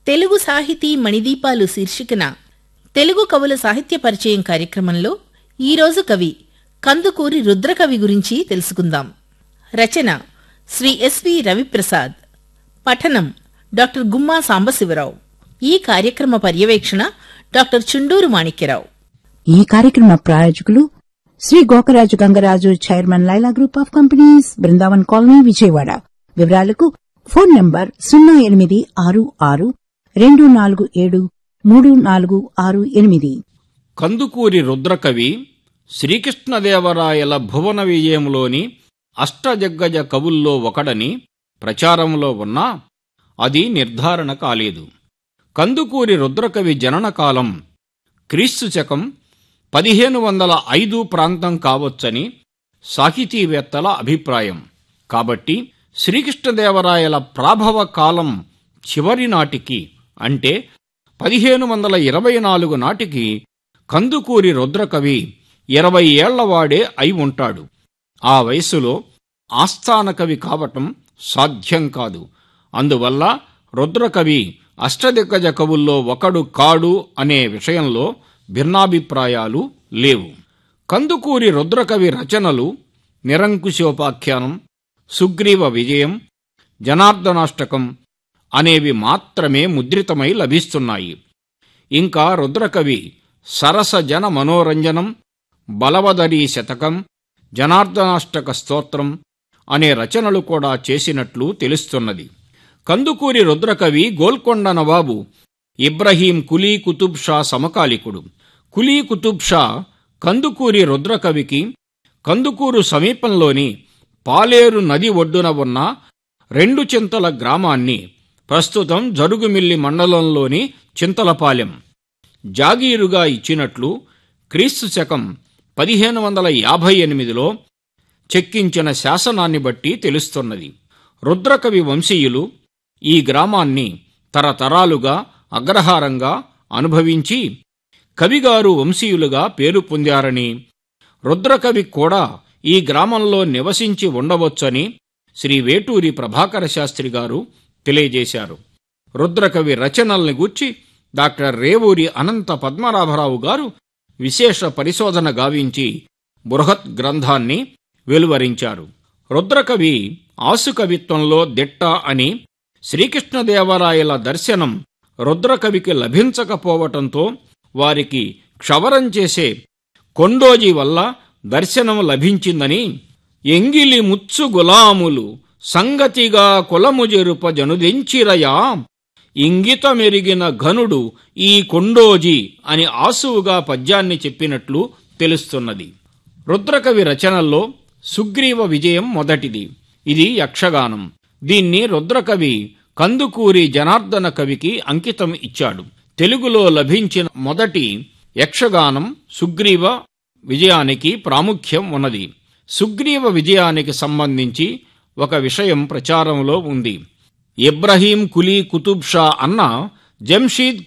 తెలుగు సాహితీ మణిదీపాలు శీర్షికన తెలుగు కవుల సాహిత్య పరిచయం కార్యక్రమంలో ఈరోజు కవి కందుకూరి రుద్రకవి గురించి తెలుసుకుందాం రచన శ్రీ ఎస్వి రవిప్రసాద్ పఠనం డాక్టర్ గుమ్మా సాంబశివరావు ఈ కార్యక్రమ పర్యవేక్షణ డాక్టర్ చుండూరు మాణిక్యరావు ఈ కార్యక్రమ ప్రాయోజకులు Shri Gokaraju Gangaraju chairman Laila group of companies Brindavan colony Vijayawada వివరాలకు ఫోన్ నంబర్ సున్నా ఎనిమిది ఆరు ఆరు రెండు నాలుగు ఏడు మూడు నాలుగు ఆరు ఎనిమిది కందుకూరి రుద్రకవి శ్రీకృష్ణదేవరాయల భువన విజయంలోని అష్టదిగ్గజ కవుల్లో ఒకడని ప్రచారంలో ఉన్నా అది నిర్ధారణ కాలేదు కందుకూరి రుద్రకవి జననకాలం క్రీస్తు శకం పదిహేను వందల ఐదు ప్రాంతం కావచ్చని సాహితీవేత్తల అభిప్రాయం కాబట్టి శ్రీకృష్ణదేవరాయల ప్రాభవ కాలం చివరి నాటికి అంటే పదిహేను వందల ఇరవై నాలుగు నాటికి కందుకూరి రుద్రకవి ఇరవై ఏళ్లవాడే అయి ఉంటాడు ఆ వయసులో ఆస్థాన కవి కావటం సాధ్యం కాదు అందువల్ల రుద్రకవి అష్టదిగ్గజ కవుల్లో ఒకడు కాడు అనే విషయంలో భిన్నాభిప్రాయాలు లేవు కందుకూరి రుద్రకవి రచనలు నిరంకుశోపాఖ్యానం సుగ్రీవ విజయం జనార్దనాష్టకం అనేవి మాత్రమే ముద్రితమై లభిస్తున్నాయి ఇంకా రుద్రకవి సరస జన మనోరంజనం బలవదరీ శతకం జనార్దనాష్టక స్తోత్రం అనే రచనలు కూడా చేసినట్లు తెలుస్తున్నది కందుకూరి రుద్రకవి గోల్కొండ నవాబు ఇబ్రహీం కులీ కుతుబ్ షా సమకాలికుడు కులీ కుతుబ్ షా కందుకూరి రుద్రకవికి కందుకూరు సమీపంలోని పాలేరు నది ఒడ్డున ఉన్న రెండు చింతల గ్రామాన్ని ప్రస్తుతం జరుగుమిల్లి మండలంలోని చింతలపాలెం జాగీరుగా ఇచ్చినట్లు క్రీస్తు శకం పదిహేను వందల యాభై ఎనిమిదిలో చెక్కించిన శాసనాన్ని బట్టి తెలుస్తున్నది రుద్రకవి వంశీయులు ఈ గ్రామాన్ని తరతరాలుగా అగ్రహారంగా అనుభవించి కవిగారు వంశీయులుగా పేరు పొందారని రుద్రకవి కూడా ఈ గ్రామంలో నివసించి ఉండవచ్చని శ్రీ వేటూరి ప్రభాకర శాస్త్రి గారు తెలియజేశారు రుద్రకవి రచనల్ని గూర్చి డాక్టర్ రేవూరి అనంత పద్మనాభరావు గారు విశేష పరిశోధన గావించి బృహత్ గ్రంథాన్ని వెలువరించారు రుద్రకవి ఆసుకవిత్వంలో దిట్ట అని శ్రీకృష్ణదేవరాయల దర్శనం రుద్రకవికి లభించకపోవటంతో వారికి క్షవరం చేసే కొండోజీ వల్ల దర్శనం లభించిందని ఎంగిలి ముచ్చు గులాములు సంగతిగా కులము జరుప జనుదెంచిరయా ఇంగితమెరిగిన ఘనుడు ఈ కొండోజీ అని ఆసువుగా పద్యాన్ని చెప్పినట్లు తెలుస్తున్నది రుద్రకవి రచనల్లో సుగ్రీవ విజయం మొదటిది ఇది యక్షగానం దీన్ని రుద్రకవి కందుకూరి జనార్దన కవికి అంకితం ఇచ్చాడు తెలుగులో లభించిన మొదటి యక్షగానం సుగ్రీవ విజయానికి ప్రాముఖ్యం ఉన్నది సుగ్రీవ విజయానికి సంబంధించి ఒక విషయం ప్రచారంలో ఉంది ఇబ్రహీం కులీ కుతుబ్ షా అన్న జంషీద్